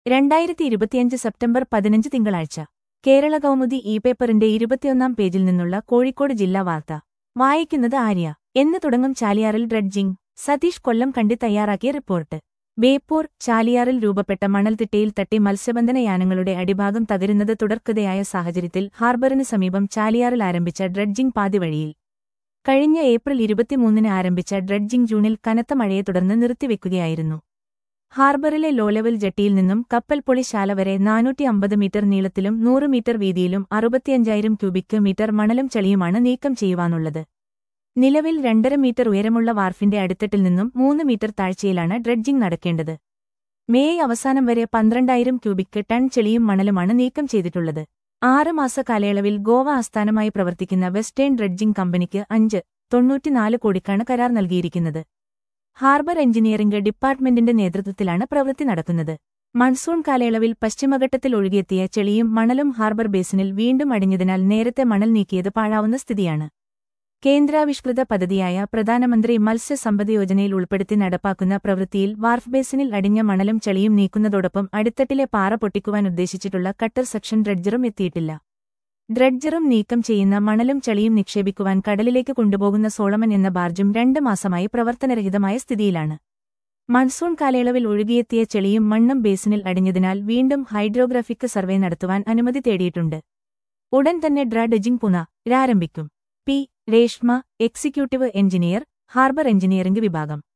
രണ്ടായിരത്തി ഇരുപത്തിയഞ്ച് സെപ്റ്റംബർ പതിനഞ്ച് തിങ്കളാഴ്ച കേരള കൗമുദി ഇ പേപ്പറിന്റെ ഇരുപത്തിയൊന്നാം പേജിൽ നിന്നുള്ള കോഴിക്കോട് ജില്ലാ വാർത്ത വായിക്കുന്നത് ആര്യ എന്ന് തുടങ്ങും ചാലിയാറിൽ ഡ്രഡ്ജിംഗ് സതീഷ് കൊല്ലം കണ്ടി തയ്യാറാക്കിയ റിപ്പോർട്ട് ബേപ്പൂർ ചാലിയാറിൽ രൂപപ്പെട്ട മണൽത്തിട്ടയിൽ തട്ടി മത്സ്യബന്ധന യാനങ്ങളുടെ അടിഭാഗം തകരുന്നത് തുടർക്കഥയായ സാഹചര്യത്തിൽ ഹാർബറിന് സമീപം ചാലിയാറിൽ ആരംഭിച്ച ഡ്രഡ്ജിംഗ് പാതിവഴിയിൽ കഴിഞ്ഞ ഏപ്രിൽ ഇരുപത്തിമൂന്നിന് ആരംഭിച്ച ഡ്രഡ്ജിംഗ് ജൂണിൽ കനത്ത മഴയെ തുടർന്ന് നിർത്തിവെക്കുകയായിരുന്നു ഹാർബറിലെ ലോ ലെവൽ ജട്ടിയിൽ നിന്നും കപ്പൽപ്പൊളി ശാല വരെ നാനൂറ്റി അമ്പത് മീറ്റർ നീളത്തിലും നൂറ് മീറ്റർ വീതിയിലും അറുപത്തിയഞ്ചായിരം ക്യൂബിക് മീറ്റർ മണലും ചളിയുമാണ് നീക്കം ചെയ്യുവാനുള്ളത് നിലവിൽ രണ്ടര മീറ്റർ ഉയരമുള്ള വാർഫിന്റെ അടിത്തട്ടിൽ നിന്നും മൂന്ന് മീറ്റർ താഴ്ചയിലാണ് ഡ്രഡ്ജിംഗ് നടക്കേണ്ടത് മേയ് അവസാനം വരെ പന്ത്രണ്ടായിരം ക്യൂബിക് ടൺ ചെളിയും മണലുമാണ് നീക്കം ചെയ്തിട്ടുള്ളത് ആറ് മാസ കാലയളവിൽ ഗോവ ആസ്ഥാനമായി പ്രവർത്തിക്കുന്ന വെസ്റ്റേൺ ഡ്രഡ്ജിംഗ് കമ്പനിക്ക് അഞ്ച് തൊണ്ണൂറ്റിനാല് കോടിക്കാണ് കരാർ നൽകിയിരിക്കുന്നത് ഹാർബർ എഞ്ചിനീയറിംഗ് ഡിപ്പാർട്ട്മെന്റിന്റെ നേതൃത്വത്തിലാണ് പ്രവൃത്തി നടക്കുന്നത് മൺസൂൺ കാലയളവിൽ പശ്ചിമഘട്ടത്തിൽ ഒഴുകിയെത്തിയ ചെളിയും മണലും ഹാർബർ ബേസിനിൽ വീണ്ടും അടിഞ്ഞതിനാൽ നേരത്തെ മണൽ നീക്കിയത് പാഴാവുന്ന സ്ഥിതിയാണ് കേന്ദ്രാവിഷ്കൃത പദ്ധതിയായ പ്രധാനമന്ത്രി മത്സ്യസമ്പദ് യോജനയിൽ ഉൾപ്പെടുത്തി നടപ്പാക്കുന്ന പ്രവൃത്തിയിൽ വാർഫ് ബേസിനിൽ അടിഞ്ഞ മണലും ചളിയും നീക്കുന്നതോടൊപ്പം അടിത്തട്ടിലെ പാറ പൊട്ടിക്കുവാൻ ഉദ്ദേശിച്ചിട്ടുള്ള കട്ടർ സെക്ഷൻ ഡ്രഡ്ജറും എത്തിയിട്ടില്ല ഡ്രഡ്ജറും നീക്കം ചെയ്യുന്ന മണലും ചളിയും നിക്ഷേപിക്കുവാൻ കടലിലേക്ക് കൊണ്ടുപോകുന്ന സോളമൻ എന്ന ബാർജും രണ്ട് മാസമായി പ്രവർത്തനരഹിതമായ സ്ഥിതിയിലാണ് മൺസൂൺ കാലയളവിൽ ഒഴുകിയെത്തിയ ചെളിയും മണ്ണും ബേസിനിൽ അടിഞ്ഞതിനാൽ വീണ്ടും ഹൈഡ്രോഗ്രാഫിക് സർവേ നടത്തുവാൻ അനുമതി തേടിയിട്ടുണ്ട് ഉടൻ തന്നെ ഡ്രഡ്ജിംഗ് പുനരാരംഭിക്കും P Reshma executive engineer harbour engineering വിഭാഗം